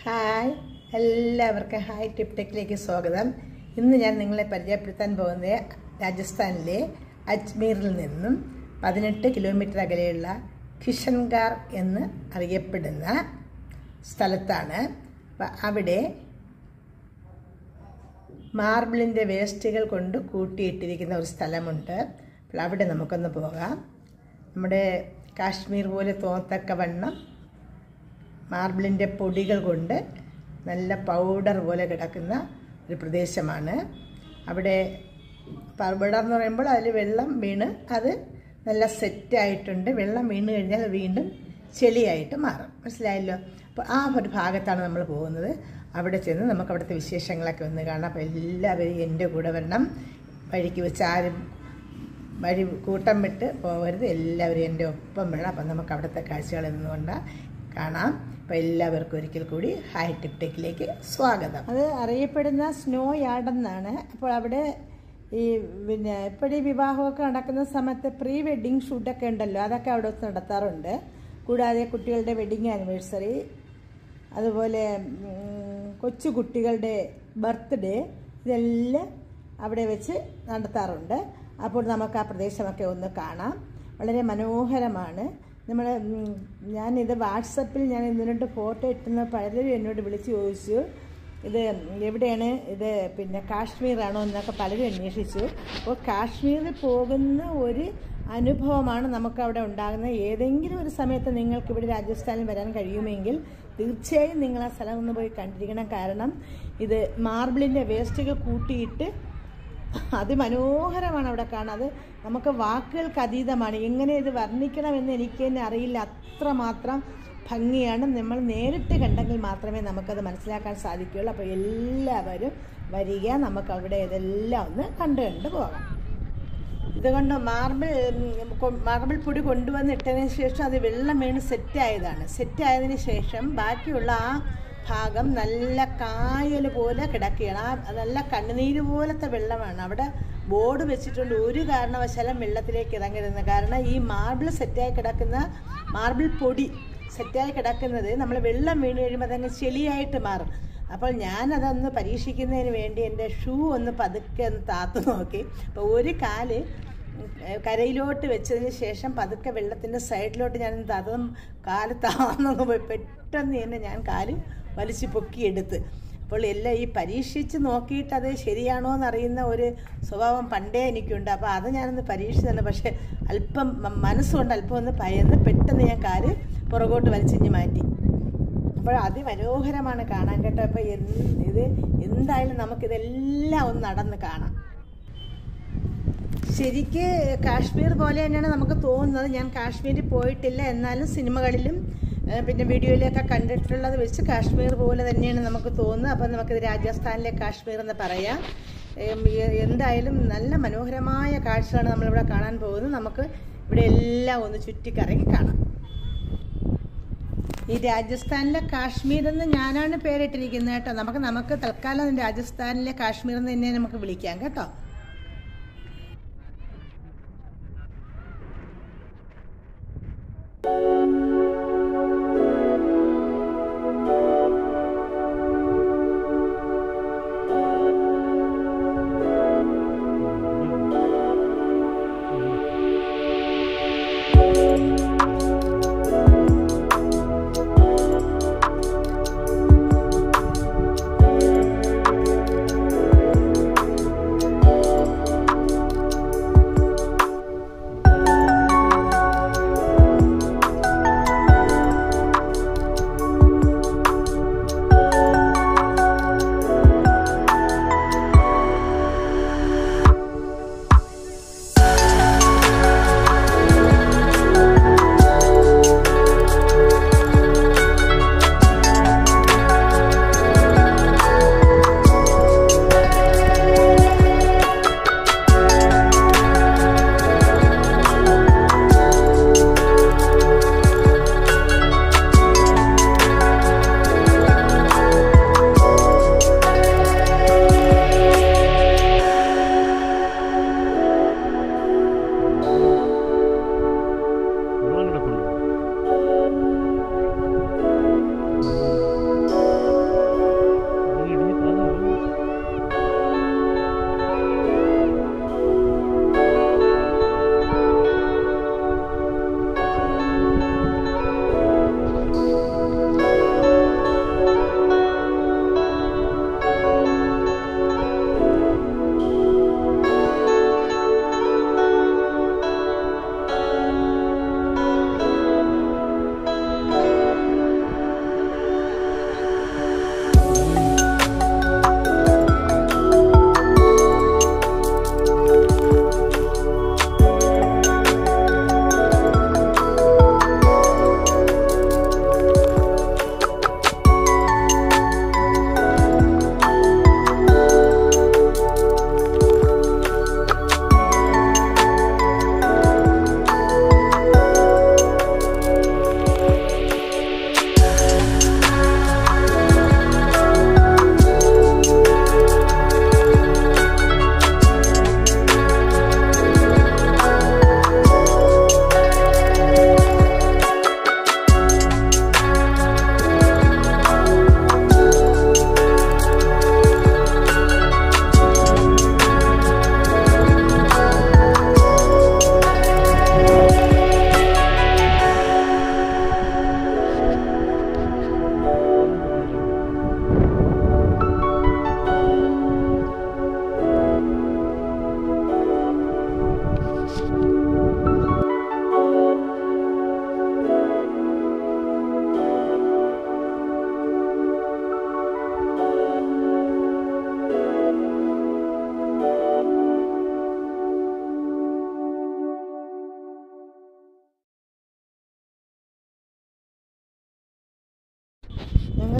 hi എല്ലാവർക്കും hi tip ടെക്കിലേക്ക് സ്വാഗതം ഇന്ന് ഞാൻ നിങ്ങളെ പരിചയപ്പെടുത്താൻ പോകുന്നത് രാജസ്ഥാനിലെ അജ്മീറിൽ നിന്നും പതിനെട്ട് കിലോമീറ്റർ അകലെയുള്ള കിഷൻഗാർ എന്ന് അറിയപ്പെടുന്ന സ്ഥലത്താണ് അപ്പം അവിടെ മാർബിളിൻ്റെ വേസ്റ്റുകൾ കൊണ്ട് കൂട്ടിയിട്ടിരിക്കുന്ന ഒരു സ്ഥലമുണ്ട് അപ്പോൾ അവിടെ നമുക്കൊന്ന് പോകാം നമ്മുടെ കാശ്മീർ പോലെ തോന്നത്തക്ക വണ്ണം മാർബിളിൻ്റെ പൊടികൾ കൊണ്ട് നല്ല പൗഡർ പോലെ കിടക്കുന്ന ഒരു പ്രദേശമാണ് അവിടെ പൗഡർ എന്ന് പറയുമ്പോൾ അതിൽ വെള്ളം വീണ് അത് നല്ല സെറ്റായിട്ടുണ്ട് വെള്ളം വീണ് കഴിഞ്ഞാൽ വീണ്ടും ചെളിയായിട്ട് മാറും മനസ്സിലായല്ലോ അപ്പോൾ ആ ഒരു ഭാഗത്താണ് നമ്മൾ പോകുന്നത് അവിടെ ചെന്ന് നമുക്ക് അവിടുത്തെ വിശേഷങ്ങളൊക്കെ ഒന്ന് കാണാം അപ്പോൾ എല്ലാവരും എൻ്റെ കൂടെ വരണം വഴിക്ക് വെച്ച് ആരും വഴി കൂട്ടം വിട്ട് പോകരുത് എല്ലാവരും എൻ്റെ ഒപ്പം വേണം അപ്പം നമുക്ക് അവിടുത്തെ കാഴ്ചകൾ നിന്നുകൊണ്ട് കാണാം അപ്പോൾ എല്ലാവർക്കും ഒരിക്കൽ കൂടി ഹൈ ടിപ് ടെക്കിലേക്ക് സ്വാഗതം അത് അറിയപ്പെടുന്ന സ്നോ യാർഡെന്നാണ് അപ്പോൾ അവിടെ ഈ പിന്നെ എപ്പോഴും വിവാഹമൊക്കെ നടക്കുന്ന സമയത്ത് പ്രീ വെഡിങ് ഷൂട്ടൊക്കെ ഉണ്ടല്ലോ അതൊക്കെ അവിടെ വെച്ച് നടത്താറുണ്ട് കൂടാതെ കുട്ടികളുടെ വെഡിങ് ആനിവേഴ്സറി അതുപോലെ ഉം, കൊച്ചു കുട്ടികളുടെ ബർത്ത്ഡേ ഇതെല്ലാം അവിടെ വെച്ച് നടത്താറുണ്ട് അപ്പോൾ നമുക്ക് ആ പ്രദേശമൊക്കെ ഒന്ന് കാണാം വളരെ മനോഹരമാണ് നമ്മൾ ഞാനിത് വാട്സപ്പിൽ ഞാൻ ഇതിനോട്ട് ഫോട്ടോ ഇട്ടുന്ന പലരും എന്നോട് വിളിച്ച് ചോദിച്ചു ഇത് എവിടെയാണ് ഇത് പിന്നെ കാശ്മീറാണോ എന്നൊക്കെ പലരും അന്വേഷിച്ചു അപ്പോൾ കാശ്മീരിൽ പോകുന്ന ഒരു അനുഭവമാണ് നമുക്ക് അവിടെ ഉണ്ടാകുന്നത് ഏതെങ്കിലും ഒരു സമയത്ത് നിങ്ങൾക്ക് ഇവിടെ രാജസ്ഥാനിൽ വരാൻ കഴിയുമെങ്കിൽ തീർച്ചയായും നിങ്ങൾ ആ സ്ഥലം ഒന്ന് പോയി കണ്ടിരിക്കണം കാരണം ഇത് മാർബിളിൻ്റെ വേസ്റ്റുകൾ കൂട്ടിയിട്ട് അതിമനോഹരമാണ് അവിടെ കാണാൻ അത് നമുക്ക് വാക്കുകൾക്ക് അതീതമാണ് എങ്ങനെ ഇത് വർണ്ണിക്കണമെന്ന് എനിക്ക് തന്നെ അറിയില്ല അത്രമാത്രം ഭംഗിയാണ് നമ്മൾ നേരിട്ട് കണ്ടെങ്കിൽ മാത്രമേ നമുക്കത് മനസ്സിലാക്കാൻ സാധിക്കുകയുള്ളൂ അപ്പോൾ എല്ലാവരും വരിക നമുക്ക് അവിടെ ഇതെല്ലാം ഒന്ന് കണ്ടു കണ്ട് പോകാം ഇതുകൊണ്ട് മാർബിൾ ഉം, കൊ- മാർബിൾ പൊടി കൊണ്ടുവന്നിട്ടതിന് ശേഷം അത് വെള്ളം വീണ് സെറ്റായതാണ് സെറ്റായതിന് ശേഷം ബാക്കിയുള്ള ആ ഭാഗം നല്ല കായൽ പോലെ കിടക്കുകയാണ് ആ നല്ല കണ്ണുനീര് പോലത്തെ വെള്ളമാണ് അവിടെ ബോർഡ് വെച്ചിട്ടുണ്ട് ഒരു കാരണവശാലും വെള്ളത്തിലേക്ക് ഇറങ്ങരുതെന്ന് കാരണം ഈ മാർബിൾ സെറ്റായി കിടക്കുന്ന മാർബിൾ പൊടി സെറ്റായി കിടക്കുന്നത് നമ്മൾ വെള്ളം വീണ് കഴിയുമ്പോൾ അതങ്ങ് ചെളിയായിട്ട് മാറും അപ്പോൾ ഞാനതൊന്ന് പരീക്ഷിക്കുന്നതിന് വേണ്ടി എൻ്റെ ഷൂ ഒന്ന് പതുക്കെ ഒന്ന് താത്തു നോക്കി അപ്പോൾ ഒരു കാല് ഉം, കരയിലോട്ട് വെച്ചതിന് ശേഷം പതുക്കെ വെള്ളത്തിൻ്റെ സൈഡിലോട്ട് ഞാൻ താത്തതും കാല് താന്നു പോയി പെട്ടെന്ന് തന്നെ ഞാൻ കാല് വലിച്ചു പൊക്കിയെടുത്ത് അപ്പോൾ എല്ലാം ഈ പരീക്ഷിച്ച് നോക്കിയിട്ട് അത് ശരിയാണോ എന്നറിയുന്ന ഒരു സ്വഭാവം പണ്ടേ എനിക്കുണ്ട് അപ്പോൾ അത് ഞാനൊന്ന് പരീക്ഷിച്ചതാണ് പക്ഷേ അല്പം മ- മനസ്സുകൊണ്ട് അല്പം ഒന്ന് ഭയന്ന് പെട്ടെന്ന് ഞാൻ കാല് പുറകോട്ട് വലിച്ചിഞ്ഞ് മാറ്റി അപ്പോൾ അതിമനോഹരമാണ് കാണാൻ കേട്ടോ അപ്പോൾ എന്ത് ഇത് എന്തായാലും നമുക്കിതെല്ലാം ഒന്ന് നടന്ന് കാണാം ശരിക്ക് കാശ്മീർ പോലെ തന്നെയാണ് നമുക്ക് തോന്നുന്നത് ഞാൻ കാശ്മീരിൽ പോയിട്ടില്ല എന്നാലും സിനിമകളിലും ഏഹ്, പിന്നെ വീഡിയോയിലൊക്കെ കണ്ടിട്ടുള്ളത് വെച്ച് കാശ്മീർ പോലെ തന്നെയാണ് നമുക്ക് തോന്നുന്നത് അപ്പം നമുക്കിത് രാജസ്ഥാനിലെ കാശ്മീർ എന്ന് പറയാം ഏം, എ- എന്തായാലും നല്ല മനോഹരമായ കാഴ്ചകളാണ് നമ്മളിവിടെ കാണാൻ പോകുന്നത് നമുക്ക് ഇവിടെ എല്ലാം ഒന്ന് ചുറ്റിക്കറങ്ങി കാണാം ഈ രാജസ്ഥാനിലെ കാശ്മീർ എന്ന് ഞാനാണ് പേരിട്ടിരിക്കുന്നത് കേട്ടോ നമുക്ക് നമുക്ക് തൽക്കാലം രാജസ്ഥാനിലെ കാശ്മീർ എന്ന് തന്നെ നമുക്ക് വിളിക്കാം കേട്ടോ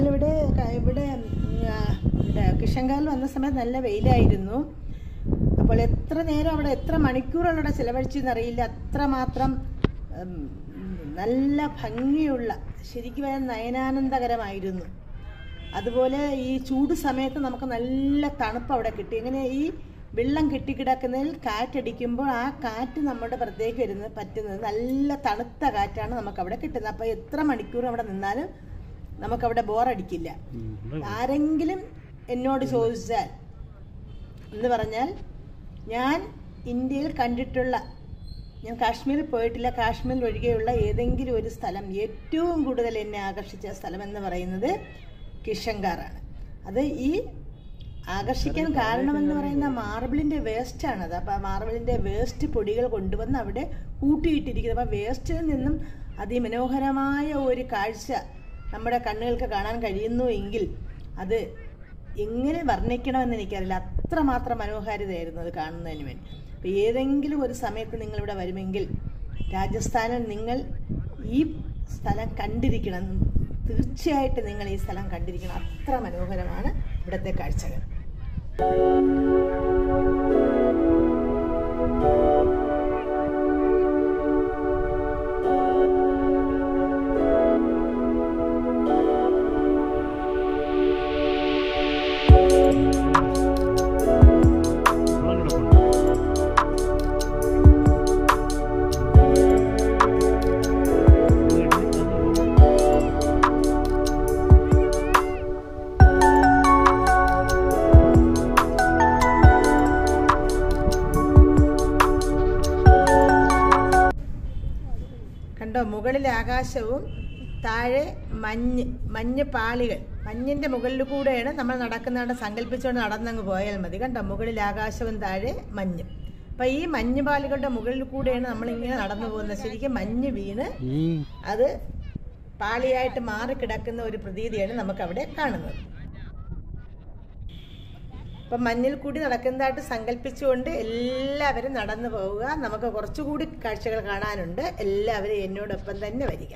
നമ്മളിവിടെ ക- ഇവിടെ ഉം, ആ, ഇവിടെ കിഷൻകാലിൽ വന്ന സമയത്ത് നല്ല വെയിലായിരുന്നു അപ്പോൾ എത്ര നേരം അവിടെ എത്ര മണിക്കൂറാണ് അവിടെ ചിലവഴിച്ചെന്ന് അറിയില്ല അത്രമാത്രം ഉം, നല്ല ഭംഗിയുള്ള ശരിക്കും പറയാൻ നയനാനന്ദകരമായിരുന്നു അതുപോലെ ഈ ചൂട് സമയത്ത് നമുക്ക് നല്ല തണുപ്പ് അവിടെ കിട്ടി ഇങ്ങനെ ഈ വെള്ളം കെട്ടിക്കിടക്കുന്നതിൽ കാറ്റടിക്കുമ്പോൾ ആ കാറ്റ് നമ്മുടെ പുറത്തേക്ക് വരുന്നത് പറ്റുന്നത് നല്ല തണുത്ത കാറ്റാണ് നമുക്ക് അവിടെ കിട്ടുന്നത് അപ്പോൾ എത്ര മണിക്കൂർ അവിടെ നിന്നാലും നമുക്കവിടെ ബോറടിക്കില്ല ആരെങ്കിലും എന്നോട് ചോദിച്ചാൽ എന്ന് പറഞ്ഞാൽ ഞാൻ ഇന്ത്യയിൽ കണ്ടിട്ടുള്ള ഞാൻ കാശ്മീരിൽ പോയിട്ടില്ല കാശ്മീരിൽ ഒഴികെയുള്ള ഏതെങ്കിലും ഒരു സ്ഥലം ഏറ്റവും കൂടുതൽ എന്നെ ആകർഷിച്ച സ്ഥലം എന്ന് പറയുന്നത് കിഷൻഗാറാണ് അത് ഈ ആകർഷിക്കാൻ കാരണമെന്ന് പറയുന്ന മാർബിളിന്റെ വേസ്റ്റ് ആണത് അപ്പം മാർബിളിന്റെ വേസ്റ്റ് പൊടികൾ കൊണ്ടുവന്ന് അവിടെ കൂട്ടിയിട്ടിരിക്കുന്നത് അപ്പം വേസ്റ്റിൽ നിന്നും അതിമനോഹരമായ ഒരു കാഴ്ച നമ്മുടെ കണ്ണുകൾക്ക് കാണാൻ കഴിയുന്നു എങ്കിൽ അത് എങ്ങനെ വർണ്ണിക്കണമെന്ന് എനിക്കറിയില്ല അത്രമാത്രം മനോഹാരിതയായിരുന്നു അത് കാണുന്നതിന് വേണ്ടി അപ്പോൾ ഏതെങ്കിലും ഒരു സമയത്ത് നിങ്ങളിവിടെ വരുമെങ്കിൽ രാജസ്ഥാനിൽ നിങ്ങൾ ഈ സ്ഥലം കണ്ടിരിക്കണം തീർച്ചയായിട്ടും നിങ്ങൾ ഈ സ്ഥലം കണ്ടിരിക്കണം അത്ര മനോഹരമാണ് ഇവിടുത്തെ കാഴ്ചകൾ കണ്ടോ മുകളിൽ ആകാശവും താഴെ മഞ്ഞ് മഞ്ഞ് പാളികൾ മഞ്ഞിന്റെ മുകളിൽ കൂടെയാണ് നമ്മൾ നടക്കുന്നതാണ് സങ്കല്പിച്ചുകൊണ്ട് നടന്നങ്ങ് പോയാൽ മതി കണ്ടോ മുകളിൽ ആകാശവും താഴെ മഞ്ഞ് അപ്പൊ ഈ മഞ്ഞ് പാളികളുടെ മുകളിൽ കൂടെയാണ് നമ്മൾ ഇങ്ങനെ നടന്നു പോകുന്നത് ശരിക്കും മഞ്ഞ് വീണ് അത് പാളിയായിട്ട് മാറിക്കിടക്കുന്ന ഒരു പ്രതീതിയാണ് നമുക്ക് അവിടെ കാണുന്നത് അപ്പം മഞ്ഞിൽ കൂടി നടക്കുന്നതായിട്ട് സങ്കല്പിച്ചുകൊണ്ട് എല്ലാവരും നടന്നു പോവുക നമുക്ക് കുറച്ചുകൂടി കാഴ്ചകൾ കാണാനുണ്ട് എല്ലാവരും എന്നോടൊപ്പം തന്നെ വരിക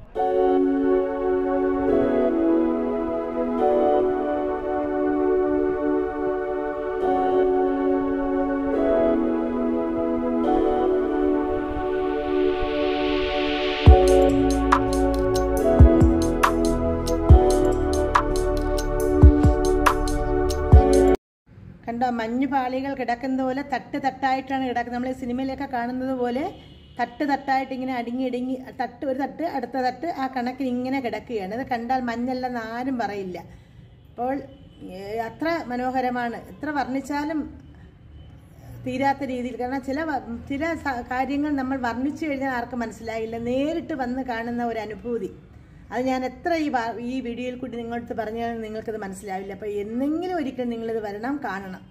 കണ്ടോ മഞ്ഞു പാളികൾ കിടക്കുന്ന പോലെ തട്ട് തട്ടായിട്ടാണ് കിടക്കുന്നത് നമ്മൾ ഈ സിനിമയിലൊക്കെ കാണുന്നത് പോലെ തട്ട് തട്ടായിട്ട് ഇങ്ങനെ അടുങ്ങി ഇടുങ്ങി തട്ട് ഒരു തട്ട് അടുത്ത തട്ട് ആ കണക്കിന് ഇങ്ങനെ കിടക്കുകയാണ് ഇത് കണ്ടാൽ മഞ്ഞല്ലെന്ന് ആരും പറയില്ല അപ്പോൾ ഏഹ്, അത്ര മനോഹരമാണ് എത്ര വർണ്ണിച്ചാലും തീരാത്ത രീതിയിൽ കാരണം ചില വ- ചില സ- കാര്യങ്ങൾ നമ്മൾ വർണ്ണിച്ചു കഴിഞ്ഞാൽ ആർക്കും മനസ്സിലായില്ല നേരിട്ട് വന്ന് കാണുന്ന ഒരു അനുഭൂതി അത് ഞാൻ എത്ര ഈ വാ- ഈ വീഡിയോയിൽ കൂടി നിങ്ങളടുത്ത് പറഞ്ഞാലും നിങ്ങൾക്കത് മനസ്സിലാവില്ല അപ്പോൾ എന്നെങ്കിലും ഒരിക്കൽ നിങ്ങളിത് വരണം കാണണം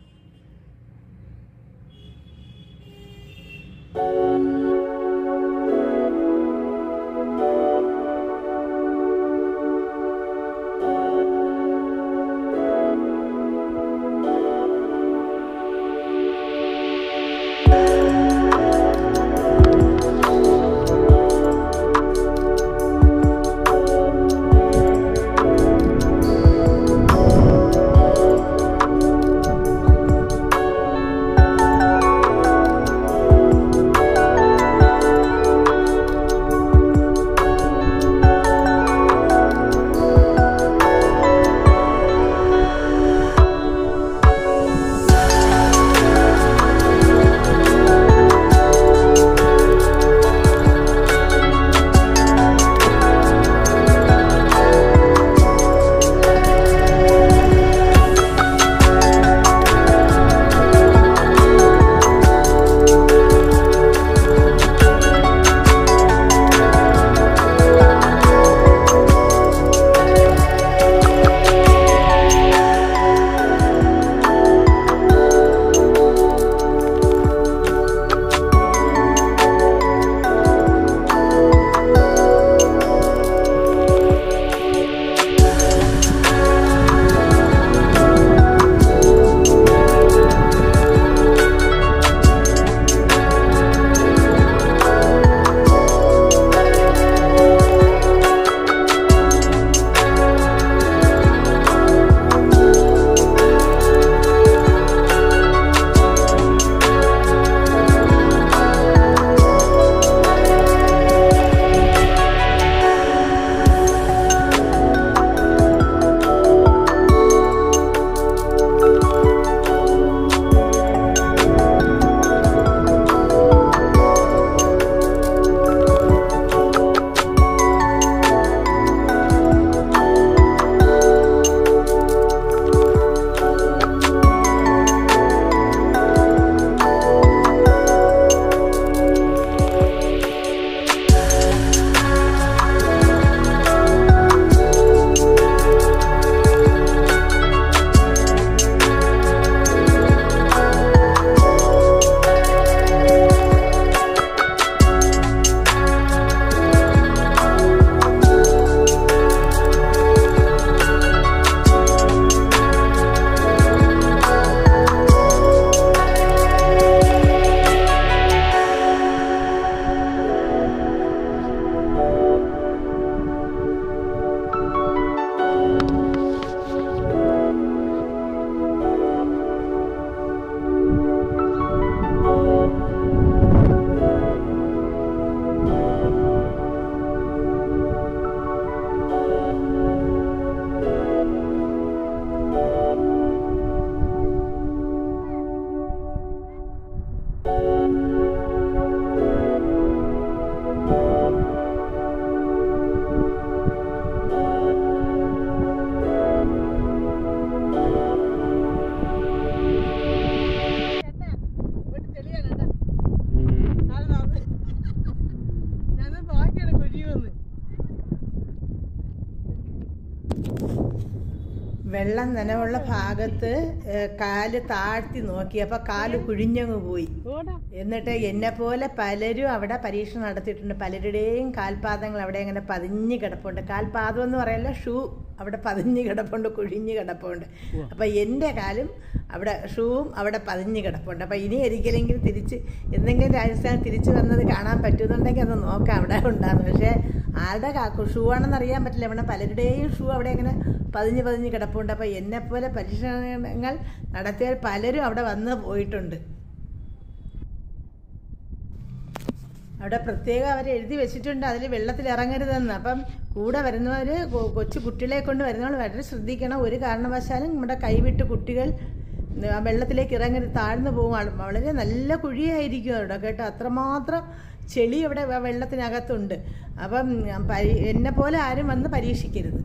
വെള്ളം നനവുള്ള ഭാഗത്ത് ഏ, കാല് താഴ്ത്തി നോക്കി അപ്പൊ കാല് കുഴിഞ്ഞങ്ങ് പോയി എന്നിട്ട് എന്നെ പോലെ പലരും അവിടെ പരീക്ഷണം നടത്തിയിട്ടുണ്ട് പലരുടെയും കാൽപാദങ്ങൾ അവിടെ ഇങ്ങനെ പതിഞ്ഞ് കിടപ്പുണ്ട് കാൽപാദം എന്ന് പറയല്ല ഷൂ അവിടെ പതിഞ്ഞ് കിടപ്പുണ്ട് കുഴിഞ്ഞ് കിടപ്പുണ്ട് അപ്പൊ എൻ്റെ കാലും അവിടെ ഷൂവും അവിടെ പതിഞ്ഞ് കിടപ്പുണ്ട് അപ്പൊ ഇനി ഒരിക്കലെങ്കിലും തിരിച്ച് എന്തെങ്കിലും രാജസ്ഥാൻ തിരിച്ചു വന്നത് കാണാൻ പറ്റുന്നുണ്ടെങ്കിൽ അത് നോക്കാം അവിടെ ഉണ്ടാകുന്നു പക്ഷേ ആരുടെ ഷൂ ആണെന്ന് അറിയാൻ പറ്റില്ല ഇവിടെ പലരുടെയും ഷൂ അവിടെ ഇങ്ങനെ പതിഞ്ഞ് പതിഞ്ഞ് കിടപ്പുണ്ട് അപ്പൊ എന്നെ പോലെ പരീക്ഷണങ്ങൾ നടത്തിയവർ പലരും അവിടെ വന്ന് പോയിട്ടുണ്ട് അവിടെ പ്രത്യേകം അവർ എഴുതി വെച്ചിട്ടുണ്ട് അതിൽ വെള്ളത്തിൽ ഇറങ്ങരുതെന്ന് അപ്പം കൂടെ വരുന്നവർ കൊച്ചു കുട്ടികളെ കൊണ്ട് വരുന്നവർ വളരെ ശ്രദ്ധിക്കണം ഒരു കാരണവശാലും നമ്മുടെ കൈവിട്ട് കുട്ടികൾ ആ വെള്ളത്തിലേക്ക് ഇറങ്ങരുത് താഴ്ന്നു പോകും ആൾ- വളരെ നല്ല കുഴിയായിരിക്കും അവിടെ കേട്ടോ അത്രമാത്രം ചെളി അവിടെ വെ- വെള്ളത്തിനകത്തുണ്ട് അപ്പം പരി എന്നെ പോലെ ആരും വന്ന് പരീക്ഷിക്കരുത്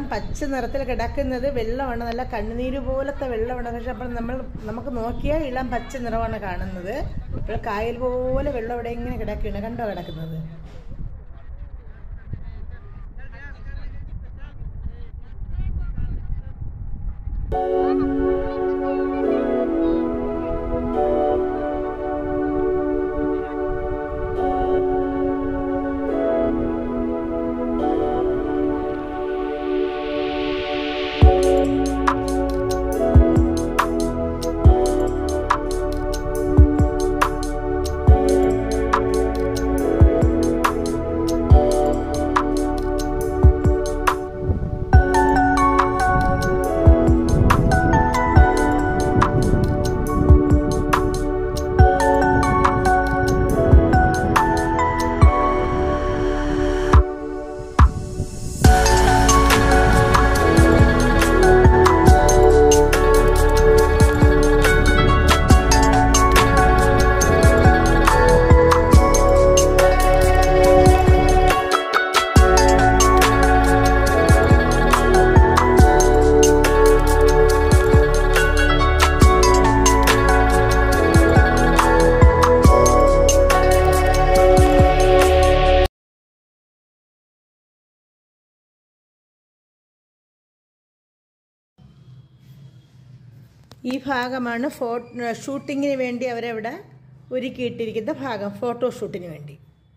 പച്ച നിറത്തിൽ കിടക്കുന്നത് വെള്ളമാണ് നല്ല കണ്ണുനീര് പോലത്തെ വെള്ളമാണ് പക്ഷെ അപ്പോൾ നമ്മൾ നമുക്ക് നോക്കിയാൽ ഇളം പച്ച നിറമാണ് കാണുന്നത് അപ്പോൾ കായൽ പോലെ വെള്ളം ഇവിടെ ഇങ്ങനെ കിടക്കുകയാണ് കണ്ടോ കിടക്കുന്നത് ഈ ഭാഗമാണ് ഫോ ഷൂട്ടിങ്ങിന് വേണ്ടി അവരവിടെ ഒരുക്കിയിട്ടിരിക്കുന്ന ഭാഗം ഫോട്ടോഷൂട്ടിന് വേണ്ടി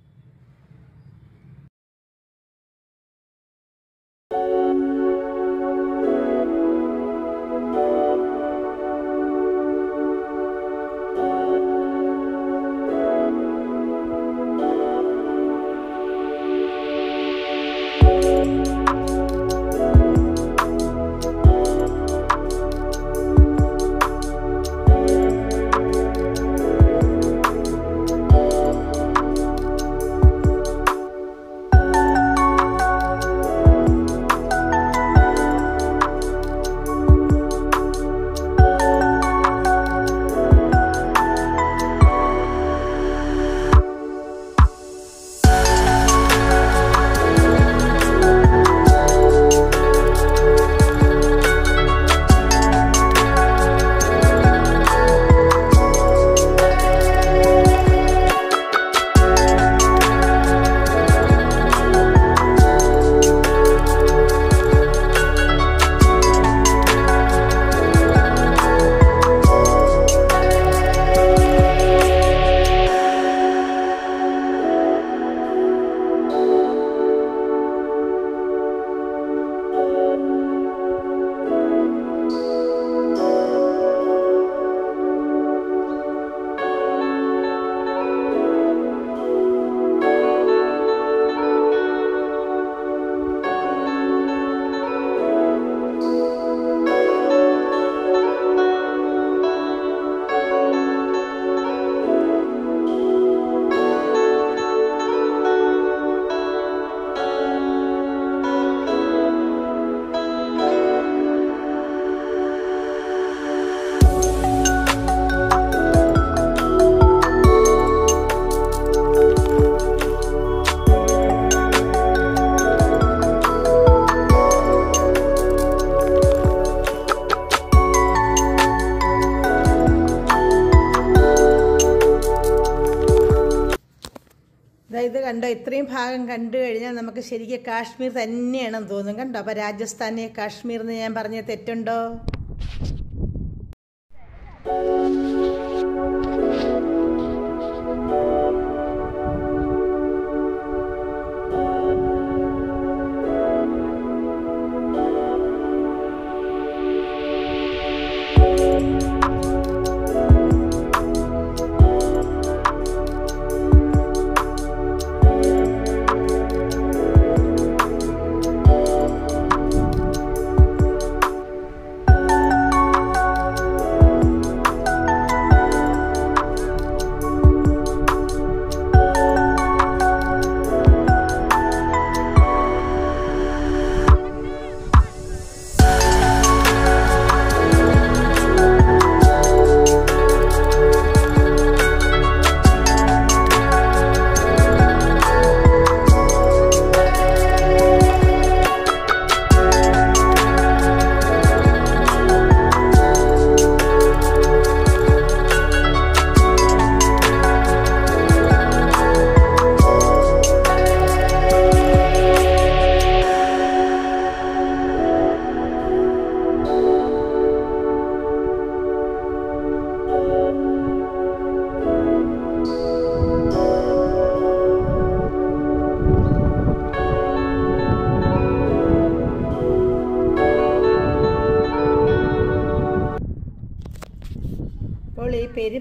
ഇത് കണ്ടോ ഇത്രയും ഭാഗം കണ്ടു കഴിഞ്ഞാൽ നമുക്ക് ശരിക്കും കാശ്മീർ തന്നെയാണെന്ന് തോന്നും കണ്ടോ അപ്പോൾ രാജസ്ഥാനെ കാശ്മീർ എന്ന് ഞാൻ പറഞ്ഞ തെറ്റുണ്ടോ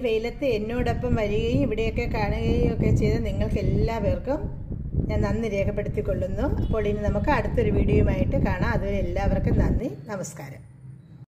വെയിലത്ത് എന്നോടൊപ്പം വരികയും ഇവിടെയൊക്കെ കാണുകയും ഒക്കെ ചെയ്ത നിങ്ങൾക്ക് എല്ലാവർക്കും ഞാൻ നന്ദി രേഖപ്പെടുത്തിക്കൊള്ളുന്നു അപ്പോൾ ഇനി നമുക്ക് അടുത്തൊരു വീഡിയോയുമായിട്ട് കാണാം അതുവരെ എല്ലാവർക്കും നന്ദി നമസ്കാരം